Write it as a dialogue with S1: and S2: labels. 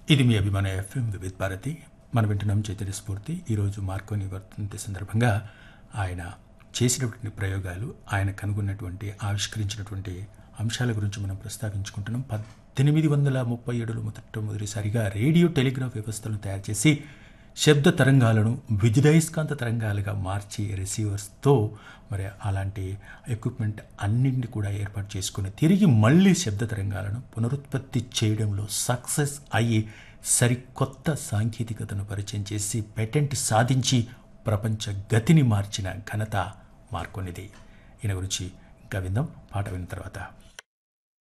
S1: ఇది మీ అభిమాన ఎఫ్ఎం వివిధ భారతి మన వింటున్నాం చైతన్య స్ఫూర్తి ఈరోజు మార్కోని వర్తంతి సందర్భంగా ఆయన చేసినటువంటి ప్రయోగాలు ఆయన కనుగొన్నటువంటి ఆవిష్కరించినటువంటి అంశాల గురించి మనం ప్రస్తావించుకుంటున్నాం పద్దెనిమిది వందల ముప్పై ఏడులో మొట్టమొదటిసారిగా రేడియో టెలిగ్రాఫ్ వ్యవస్థలను తయారు చేసి శబ్ద తరంగాలను విద్యుదయస్కాంత తరంగాలుగా మార్చి రిసీవర్స్తో మరి అలాంటి ఎక్విప్మెంట్ అన్నింటినీ కూడా ఏర్పాటు చేసుకుని తిరిగి మళ్ళీ శబ్ద తరంగాలను పునరుత్పత్తి చేయడంలో సక్సెస్ అయ్యి సరికొత్త సాంకేతికతను పరిచయం చేసి పేటెంట్ సాధించి ప్రపంచ గతిని మార్చిన ఘనత మార్కొనిది ఈయన గురించి ఇంకా విందాం పాట విన్న తర్వాత